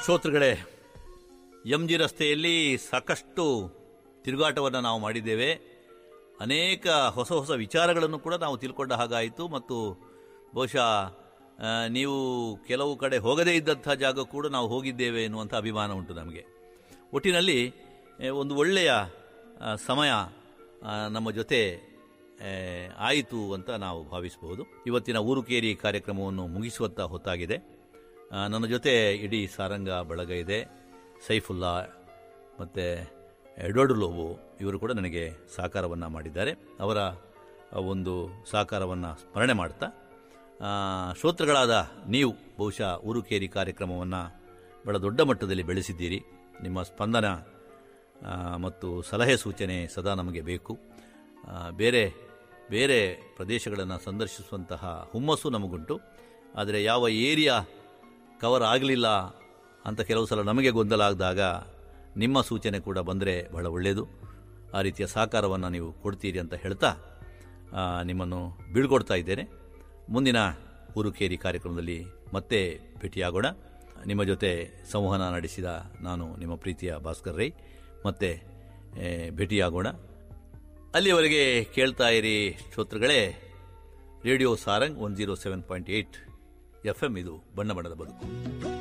ಶ್ರೋತೃಗಳೇ M G ರಸ್ತೆಯಲ್ಲಿ ಸಾಕಷ್ಟು ತಿರುಗಾಟವನ್ನು ನಾವು ಮಾಡಿದ್ದೇವೆ ಅನೇಕ ಹೊಸ ಹೊಸ ವಿಚಾರಗಳನ್ನು ಕೂಡ ನಾವು ತಿಳ್ಕೊಂಡ ಹಾಗಾಯಿತು ಮತ್ತು ಬಹುಶಃ ಆ, ನೀವು ಕೆಲವು ಕಡೆ ಹೋಗದೇ ಇದ್ದಂಥ ಜಾಗ ಕೂಡ ನಾವು ಹೋಗಿದ್ದೇವೆ ಎನ್ನುವಂಥ ಅಭಿಮಾನ ಉಂಟು ನಮಗೆ ಒಟ್ಟಿನಲ್ಲಿ ಆ, ಒಂದು ಒಳ್ಳೆಯ ಆ, ಸಮಯ ಆ, ನಮ್ಮ ಜೊತೆ ಆ, ಆಯಿತು ಅಂತ ನಾವು ಭಾವಿಸಬಹುದು ಇವತ್ತಿನ ಊರುಕೇರಿ ಕಾರ್ಯಕ್ರಮವನ್ನು ಮುಗಿಸುವಂಥ ಹೊತ್ತಾಗಿದೆ ಆ, ನನ್ನ ಜೊತೆ ಇಡೀ ಸಾರಂಗ ಬಳಗ ಇದೆ ಸೈಫುಲ್ಲಾ ಮತ್ತು ಎಡ್ವರ್ಡ್ ಲೋಬು ಇವರು ಕೂಡ ನನಗೆ ಸಹಕಾರವನ್ನು ಮಾಡಿದ್ದಾರೆ ಅವರ ಆ, ಒಂದು ಸಹಕಾರವನ್ನು ಸ್ಮರಣೆ ಮಾಡ್ತಾ ಆ, ಶ್ರೋತೃಗಳಾದ ನೀವು ಬಹುಶಃ ಊರುಕೇರಿ ಕಾರ್ಯಕ್ರಮವನ್ನು ಬಹಳ ದೊಡ್ಡ ಮಟ್ಟದಲ್ಲಿ ಬೆಳೆಸಿದ್ದೀರಿ ನಿಮ್ಮ ಸ್ಪಂದನ ಆ, ಮತ್ತು ಸಲಹೆ ಸೂಚನೆ ಸದಾ ನಮಗೆ ಬೇಕು ಆ, ಬೇರೆ ಬೇರೆ ಪ್ರದೇಶಗಳನ್ನು ಸಂದರ್ಶಿಸುವಂತಹ ಹುಮ್ಮಸ್ಸು ನಮಗುಂಟು ಆದರೆ ಯಾವ ಏರಿಯಾ ಕವರ್ ಆಗಲಿಲ್ಲ ಅಂತ ಕೆಲವು ಸಲ ನಮಗೆ ಗೊಂದಲ ಆಗಿದಾಗ ನಿಮ್ಮ ಸೂಚನೆ ಕೂಡ ಬಂದರೆ ಬಹಳ ಒಳ್ಳೆಯದು ಆ ರೀತಿಯ ಸಹಕಾರವನ್ನು ನೀವು ಕೊಡ್ತೀರಿ ಅಂತ ಹೇಳ್ತಾ ಆ, ನಿಮ್ಮನ್ನು ಬೀಳ್ಕೊಡ್ತಾ ಇದ್ದೇನೆ ಮುಂದಿನ ಊರುಕೇರಿ ಕಾರ್ಯಕ್ರಮದಲ್ಲಿ ಮತ್ತೆ ಭೇಟಿಯಾಗೋಣ ನಿಮ್ಮ ಜೊತೆ ಸಂವಹನ ನಡೆಸಿದ ನಾನು ನಿಮ್ಮ ಪ್ರೀತಿಯ ಭಾಸ್ಕರ್ ರೈ ಮತ್ತೆ ಏ, ಭೇಟಿಯಾಗೋಣ ಅಲ್ಲಿಯವರೆಗೆ ಕೇಳ್ತಾ ಇರಿ ಶ್ರೋತೃಗಳೇ radio Sarang one zero seven point eight F M ಇದು ಬಣ್ಣ ಬಣ್ಣದ ಬದುಕು